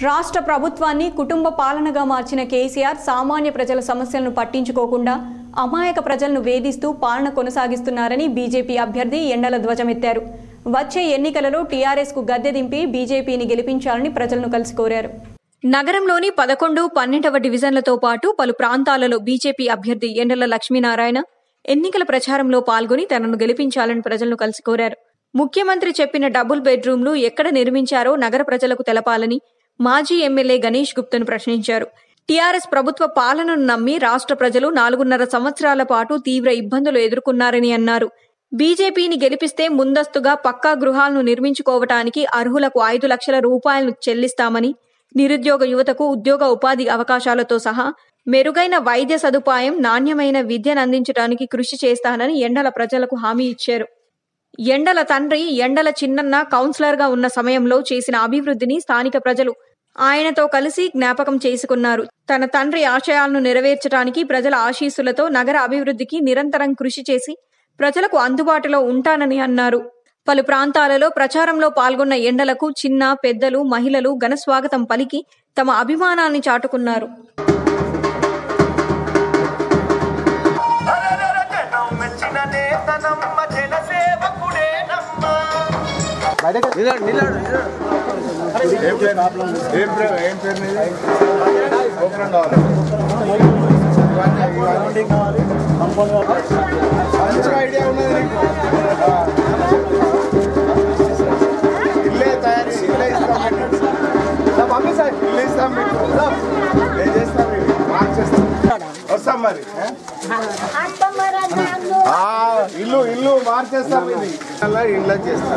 రాష్ట్ర ప్రభుత్వాన్ని కుటుంబ పాలనగా మార్చిన కేసీఆర్ సామాన్య ప్రజల సమస్యలను పట్టించుకోకుండా అమాయక ప్రజలను వేధిస్తూ పాలన కొనసాగిస్తున్నారని బీజేపీ అభ్యర్థి ఎండల ధ్వజమెత్తారు వచ్చే ఎన్నికలలో టీఆర్ఎస్కు గద్దె దింపి బీజేపీని గెలిపించాలని ప్రజలను కలిసి కోరారు నగరంలోని పదకొండు పన్నెండవ డివిజన్లతో పాటు పలు ప్రాంతాలలో బీజేపీ అభ్యర్థి ఎండల లక్ష్మీనారాయణ ఎన్నికల ప్రచారంలో పాల్గొని తనను గెలిపించాలని ప్రజలను కలిసి కోరారు ముఖ్యమంత్రి చెప్పిన డబుల్ బెడ్రూమ్లు ఎక్కడ నిర్మించారో నగర ప్రజలకు తెలపాలని మాజీ ఎమ్మెల్యే గణేష్ గుప్తను ప్రశ్నించారు టీఆర్ఎస్ ప్రభుత్వ పాలనను నమ్మి రాష్ట్ర ప్రజలు నాలుగున్నర సంవత్సరాల పాటు తీవ్ర ఇబ్బందులు ఎదుర్కొన్నారని అన్నారు బీజేపీని గెలిపిస్తే ముందస్తుగా పక్కా గృహాలను నిర్మించుకోవటానికి అర్హులకు ఐదు లక్షల రూపాయలను చెల్లిస్తామని నిరుద్యోగ యువతకు ఉద్యోగ ఉపాధి అవకాశాలతో సహా మెరుగైన వైద్య సదుపాయం నాణ్యమైన విద్యను అందించడానికి కృషి చేస్తానని ఎండల ప్రజలకు హామీ ఇచ్చారు ఎండల తండ్రి ఎండల చిన్నన్న కౌన్సిలర్గా ఉన్న సమయంలో చేసిన అభివృద్ధిని స్థానిక ప్రజలు ఆయనతో కలిసి జ్ఞాపకం చేసుకున్నారు తన తండ్రి ఆశయాలను నెరవేర్చడానికి ప్రజల ఆశీస్సులతో నగర అభివృద్ధికి నిరంతరం కృషి చేసి ప్రజలకు అందుబాటులో ఉంటానని అన్నారు పలు ప్రాంతాలలో ప్రచారంలో పాల్గొన్న ఎండలకు చిన్న పెద్దలు మహిళలు ఘనస్వాగతం పలికి తమ అభిమానాన్ని చాటుకున్నారు అరరరగనం మెచ్చిన నేతనమ్మ జనసేవకుడేనమ్మ ఏం పేరు ఏం పేరు ఏం పేరు నీది? గోపురం కావాలి మంచిగా ఐడియా ఉన్నది నీకు ఆ. ఇల్లే తయారు చేసి ఇల్లే ఇస్తాం మీకు. నా మమ్మీ సార్ ఇల్లు ఇస్తాం మీకు ఏం చేస్తాం మీకు మార్క్ చేస్తాం వస్తాం మరి ఏ? ఆ, ఇల్లు ఇల్లు మార్చేస్తాం ఇది అలా ఇల్లు చేస్తాం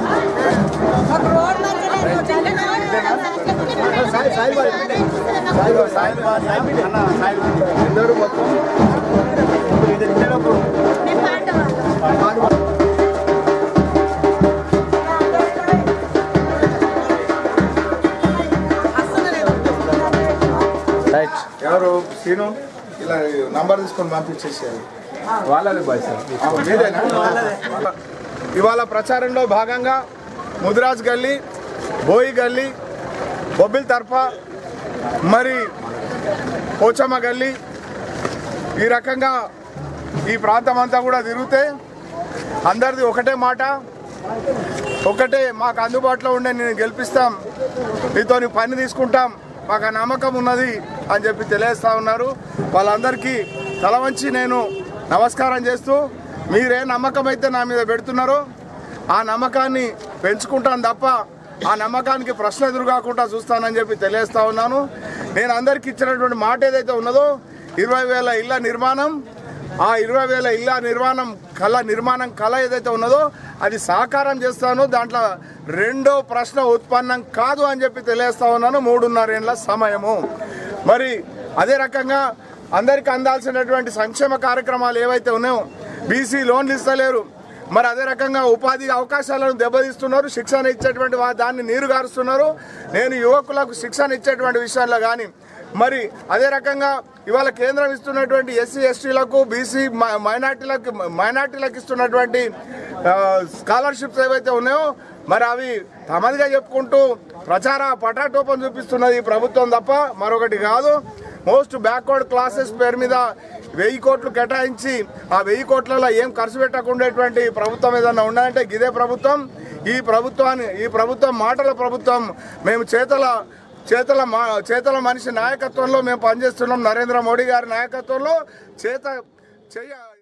సాయి సాయి బాయ్ సాయి బాయ్ సాయి బాయ్ అన్న సాయి బాయ్. అందరూ మొత్తం ఇది ఎత్తేటప్పుడు రైట్ ఎవరు సీను ఇలా నంబర్ తీసుకొని పంపించేసారు వాళ్ళది బాయ్ సార్ అవును, మీదేనా? ఇవాళ ప్రచారంలో భాగంగా ముదిరాజ్ గల్లీ బోయి గల్లీ బొబ్బిల్ తర్ప మరి పోచమ్మ గల్లీ ఈ రకంగా ఈ ప్రాంతం అంతా కూడా తిరిగితే అందరిది ఒకటే మాట ఒకటే మాకు అందుబాటులో ఉండే నేను గెలిపిస్తాం నీతో పని తీసుకుంటాం మాకు ఆ నమ్మకం ఉన్నది అని చెప్పి తెలియజేస్తా ఉన్నారు వాళ్ళందరికీ తల వంచి నేను నమస్కారం చేస్తూ మీరే నమ్మకం అయితే నా మీద పెడుతున్నారో ఆ నమ్మకాన్ని పెంచుకుంటాను తప్ప ఆ నమ్మకానికి ప్రశ్న ఎదురుకాకుండా చూస్తానని చెప్పి తెలియజేస్తా ఉన్నాను నేను అందరికీ ఇచ్చినటువంటి మాట ఏదైతే ఉన్నదో ఇరవై వేల ఇళ్ళ నిర్మాణం ఆ ఇరవై వేల ఇళ్ళ నిర్మాణం కళ నిర్మాణం కళ ఏదైతే ఉన్నదో అది సాకారం చేస్తాను దాంట్లో రెండో ప్రశ్న ఉత్పన్నం కాదు అని చెప్పి తెలియజేస్తా ఉన్నాను మూడున్నరేళ్ల సమయము మరి అదే రకంగా అందరికీ అందాల్సినటువంటి సంక్షేమ కార్యక్రమాలు ఏవైతే ఉన్నాయో బీసీ లోన్లు ఇస్తలేరు మరి అదే రకంగా ఉపాధి అవకాశాలను దెబ్బతీస్తున్నారు శిక్షణ ఇచ్చేటువంటి వా- దాన్ని నీరు గారుస్తున్నారు నేను యువకులకు శిక్షణ ఇచ్చేటువంటి విషయాల్లో కానీ మరి అదే రకంగా ఇవాళ కేంద్రం ఇస్తున్నటువంటి ఎస్సీ ఎస్టీలకు బీసీ మైనార్టీలకు మైనార్టీలకు ఇస్తున్నటువంటి స్కాలర్షిప్స్ ఏవైతే ఉన్నాయో మరి అవి తమదిగా చెప్పుకుంటూ ప్రచార పటాటోపం చూపిస్తున్నది ఈ ప్రభుత్వం తప్ప మరొకటి కాదు మోస్ట్ బ్యాక్వర్డ్ క్లాసెస్ పేరు మీద వెయ్యి కోట్లు కేటాయించి ఆ వెయ్యి కోట్లలో ఏం ఖర్చు పెట్టకుండేటువంటి ప్రభుత్వం ఏదన్నా ఉన్నదంటే ఇదే ప్రభుత్వం ఈ ప్రభుత్వాన్ని ఈ ప్రభుత్వం మాటల ప్రభుత్వం మేము చేతల చేతల మా- చేతల మనిషి నాయకత్వంలో మేము పనిచేస్తున్నాం నరేంద్ర మోడీ గారి నాయకత్వంలో చేత చెయ్య